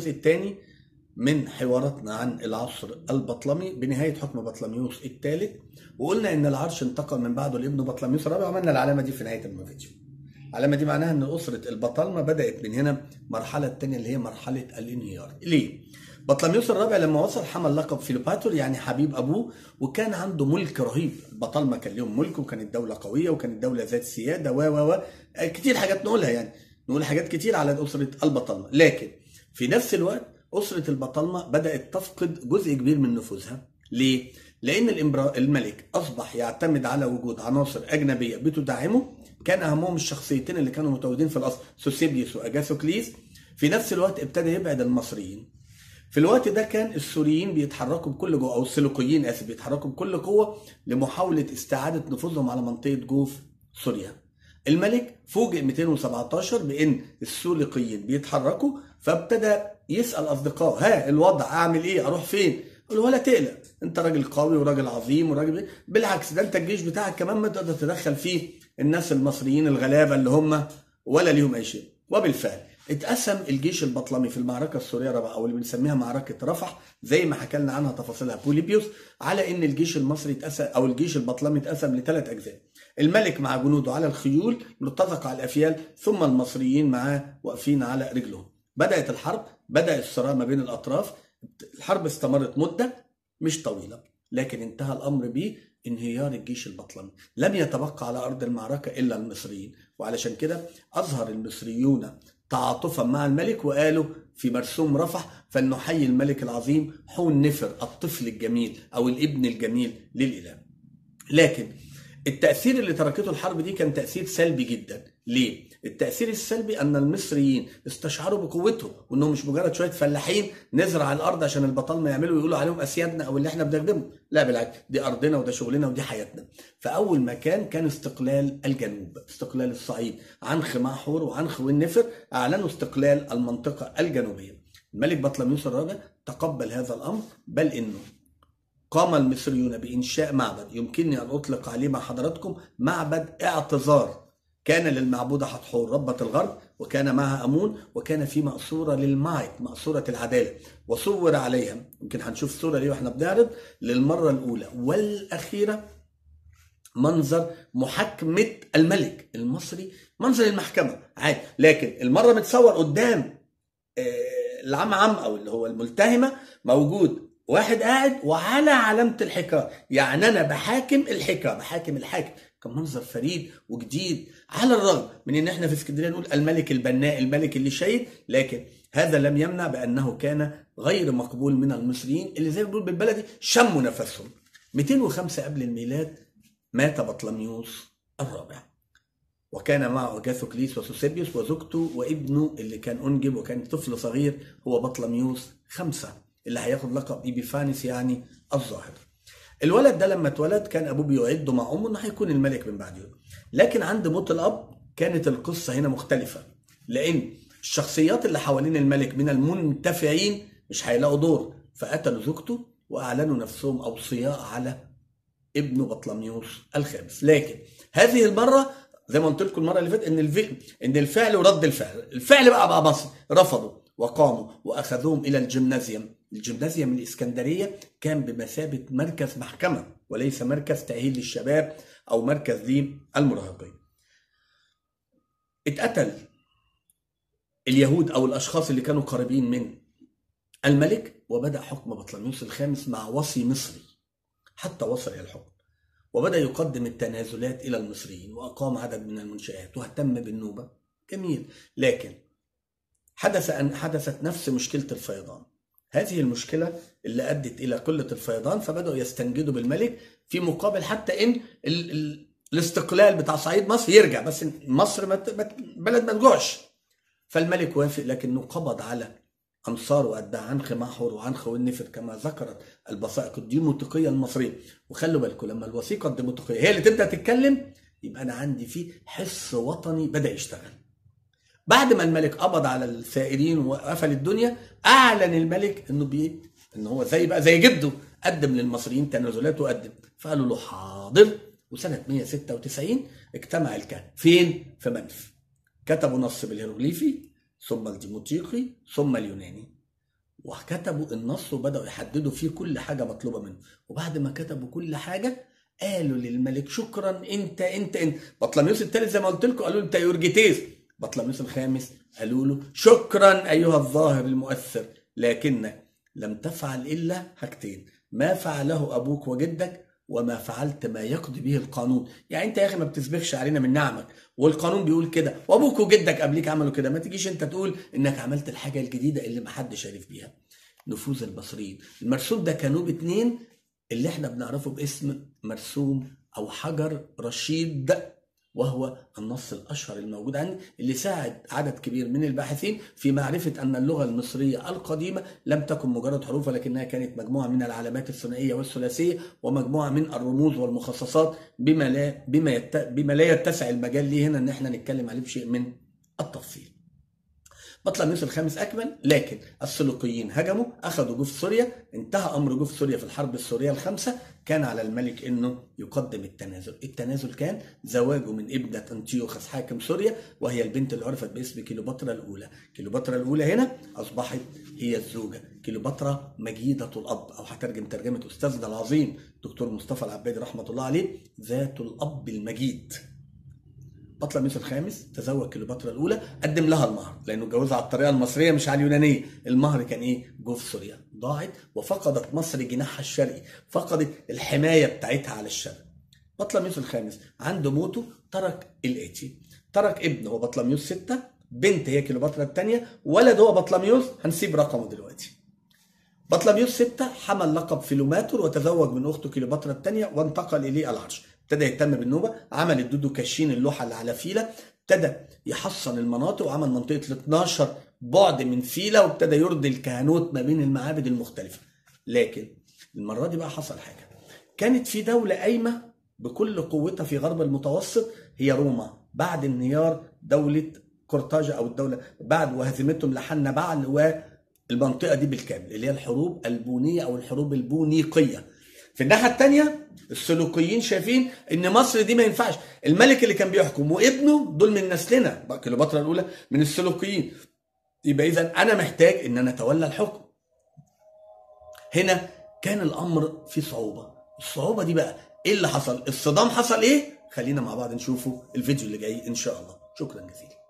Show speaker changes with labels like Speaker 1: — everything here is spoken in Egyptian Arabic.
Speaker 1: الجزء الثاني من حواراتنا عن العصر البطلمي بنهاية حكم بطلميوس الثالث وقلنا إن العرش انتقل من بعده لابنه بطلميوس الرابع وعملنا العلامة دي في نهاية الفيديو. العلامة دي معناها إن أسرة البطالمة بدأت من هنا المرحلة الثانية اللي هي مرحلة الانهيار. ليه؟ بطلميوس الرابع لما وصل حمل لقب فيلوباتور يعني حبيب ابوه وكان عنده ملك رهيب البطالمه كان لهم ملك وكانت دوله قويه وكانت دوله ذات سياده و و و كتير حاجات نقولها يعني نقول حاجات كتير على اسره البطالمه لكن في نفس الوقت اسره البطالمه بدات تفقد جزء كبير من نفوذها ليه؟ لان الإمبرا... الملك اصبح يعتمد على وجود عناصر اجنبيه بتدعمه كان اهمهم الشخصيتين اللي كانوا متواجدين في الاصل سوسيبيوس واجاثوكليس في نفس الوقت ابتدى يبعد المصريين في الوقت ده كان السوريين بيتحركوا بكل قوه او السلوكيين اسف بيتحركوا بكل قوه لمحاوله استعاده نفوذهم على منطقه جوف سوريا. الملك فوجئ 217 بان السلوكيين بيتحركوا فابتدى يسال اصدقائه ها الوضع اعمل ايه اروح فين؟ قال ولا تقلق انت راجل قوي وراجل عظيم وراجل بالعكس ده انت الجيش بتاعك كمان ما تقدر تدخل فيه الناس المصريين الغلابه اللي هم ولا ليهم اي شيء وبالفعل اتقسم الجيش البطلمي في المعركه السوريه الرابعه او اللي بنسميها معركه رفح زي ما حكى لنا عنها تفاصيلها بوليبيوس على ان الجيش المصري اتقسم او الجيش البطلمي اتقسم لثلاث اجزاء. الملك مع جنوده على الخيول مرتزق على الافيال ثم المصريين معاه واقفين على رجلهم. بدات الحرب بدا الصراع ما بين الاطراف الحرب استمرت مده مش طويله لكن انتهى الامر ب انهيار الجيش البطلمي لم يتبقى على ارض المعركه الا المصريين وعلشان كده اظهر المصريون تعاطفا مع الملك وقالوا في مرسوم رفح فلنحيي الملك العظيم حون نفر الطفل الجميل او الابن الجميل للاله. لكن التاثير اللي تركته الحرب دي كان تاثير سلبي جدا، ليه؟ التاثير السلبي ان المصريين استشعروا بقوتهم وانهم مش مجرد شويه فلاحين نزرع الارض عشان البطالمه يعملوا يقولوا عليهم اسيادنا او اللي احنا بنخدمه، لا بالعكس دي ارضنا وده شغلنا ودي حياتنا. فاول مكان كان استقلال الجنوب، استقلال الصعيد عن خماع حور وعن خوين نفر اعلنوا استقلال المنطقه الجنوبيه. الملك بطلميوس الرابع تقبل هذا الامر بل انه قام المصريون بانشاء معبد يمكنني ان اطلق عليه مع حضراتكم معبد اعتذار كان للمعبودة حتحور ربة الغرب وكان معها أمون وكان في مقصورة للمايك مقصورة العدالة وصور عليها يمكن هنشوف صورة ليه واحنا بنعرض للمرة الأولى والأخيرة منظر محاكمة الملك المصري منظر المحكمة عادي لكن المرة متصور قدام العم عم أو اللي هو الملتهمة موجود واحد قاعد وعلى علامة الحكاية يعني أنا بحاكم الحكاية بحاكم الحاكم كان منظر فريد وجديد على الرغم من ان احنا في اسكندريه نقول الملك البناء الملك اللي شهيد لكن هذا لم يمنع بانه كان غير مقبول من المصريين اللي زي ما بنقول بالبلدي شموا نفسهم 205 قبل الميلاد مات بطلميوس الرابع وكان معه جاثوكليس وسوسيبيوس وزوجته وابنه اللي كان انجب وكان طفل صغير هو بطلميوس خمسه اللي هياخد لقب ايبيفانيس يعني الظاهر الولد ده لما اتولد كان ابوه بيعده مع امه انه هيكون الملك من بعده لكن عند موت الاب كانت القصه هنا مختلفه لان الشخصيات اللي حوالين الملك من المنتفعين مش هيلاقوا دور فقتلوا زوجته واعلنوا نفسهم اوصياء على ابنه بطلميوس الخامس لكن هذه المره زي ما قلت لكم المره اللي فاتت ان الفعل ان الفعل ورد الفعل الفعل بقى بقى مصر رفضوا وقاموا واخذوهم الى الجمنازيوم الجمنازيوم الاسكندريه كان بمثابه مركز محكمه وليس مركز تاهيل للشباب او مركز للمراهقين اتقتل اليهود او الاشخاص اللي كانوا قريبين من الملك وبدا حكم بطلميوس الخامس مع وصي مصري حتى وصل الى الحكم وبدا يقدم التنازلات الى المصريين واقام عدد من المنشات واهتم بالنوبه جميل لكن حدث ان حدثت نفس مشكله الفيضان هذه المشكله اللي ادت الى قله الفيضان فبداوا يستنجدوا بالملك في مقابل حتى ان ال ال الاستقلال بتاع صعيد مصر يرجع بس مصر ما بلد ما تجوعش فالملك وافق لكنه قبض على انصار وادعى عن خماحور وعن خوين نفر كما ذكرت الوثائق الديموتيقيه المصريه وخلوا بالكم لما الوثيقه الديموتيقيه هي اللي تبدا تتكلم يبقى انا عندي فيه حس وطني بدا يشتغل بعد ما الملك قبض على الثائرين وقفل الدنيا اعلن الملك انه بي ان هو زي بقى زي جده قدم للمصريين تنازلات وقدم فقالوا له حاضر وسنه 196 اجتمع الكهنه فين؟ في منف كتبوا نص بالهيروغليفي ثم الديموتيقي ثم اليوناني وكتبوا النص وبداوا يحددوا فيه كل حاجه مطلوبه منه وبعد ما كتبوا كل حاجه قالوا للملك شكرا انت انت انت بطلميوس الثالث زي ما قلت لكم قالوا له انت يورجيتيس بطلميوس الخامس قالوا له شكرا ايها الظاهر المؤثر لكنك لم تفعل الا حاجتين ما فعله ابوك وجدك وما فعلت ما يقضي به القانون يعني انت يا اخي ما بتسبخش علينا من نعمك والقانون بيقول كده وابوك وجدك قبليك عملوا كده ما تجيش انت تقول انك عملت الحاجه الجديده اللي ما حدش عارف بيها نفوذ البصريين المرسوم ده كانوب اتنين اللي احنا بنعرفه باسم مرسوم او حجر رشيد وهو النص الاشهر الموجود عندي اللي ساعد عدد كبير من الباحثين في معرفه ان اللغه المصريه القديمه لم تكن مجرد حروف ولكنها كانت مجموعه من العلامات الثنائيه والثلاثيه ومجموعه من الرموز والمخصصات بما لا بما يت... بما لا يتسع المجال ليه هنا ان احنا نتكلم عليه بشيء من التفصيل. بطلميوس الخامس اكمل لكن السلوقيين هجموا اخذوا جوف سوريا انتهى امر جوف سوريا في الحرب السوريه الخامسه كان على الملك انه يقدم التنازل التنازل كان زواجه من ابنه انتيوخس حاكم سوريا وهي البنت اللي عرفت باسم كيلوباترا الاولى كيلوباترا الاولى هنا اصبحت هي الزوجه كيلوباترا مجيده الاب او هترجم ترجمه استاذنا العظيم دكتور مصطفى العبادي رحمه الله عليه ذات الاب المجيد بطلميوس الخامس تزوج كليوباترا الاولى قدم لها المهر لانه اتجوزها على الطريقه المصريه مش على اليونانيه المهر كان ايه جوف سوريا ضاعت وفقدت مصر جناحها الشرقي فقدت الحمايه بتاعتها على الشرق بطلميوس الخامس عند موته ترك الاتي ترك ابن هو بطلميوس ستة بنت هي كليوباترا الثانيه ولد هو بطلميوس هنسيب رقمه دلوقتي بطلميوس ستة حمل لقب فيلوماتور وتزوج من اخته كليوباترا الثانيه وانتقل اليه العرش ابتدى يهتم بالنوبه عمل الدودو كاشين اللوحه اللي على فيلا ابتدى يحصن المناطق وعمل منطقه ال 12 بعد من فيلا وابتدى يرضي الكهنوت ما بين المعابد المختلفه لكن المره دي بقى حصل حاجه كانت في دوله قايمه بكل قوتها في غرب المتوسط هي روما بعد انهيار دوله قرطاجة او الدوله بعد وهزيمتهم لحنا بعل والمنطقه دي بالكامل اللي هي الحروب البونيه او الحروب البونيقيه في الناحيه الثانيه السلوكيين شايفين ان مصر دي ما ينفعش الملك اللي كان بيحكم وابنه دول من نسلنا بقى كليوباترا الاولى من السلوكيين يبقى اذا انا محتاج ان انا اتولى الحكم هنا كان الامر فيه صعوبه الصعوبه دي بقى ايه اللي حصل الصدام حصل ايه خلينا مع بعض نشوفه الفيديو اللي جاي ان شاء الله شكرا جزيلا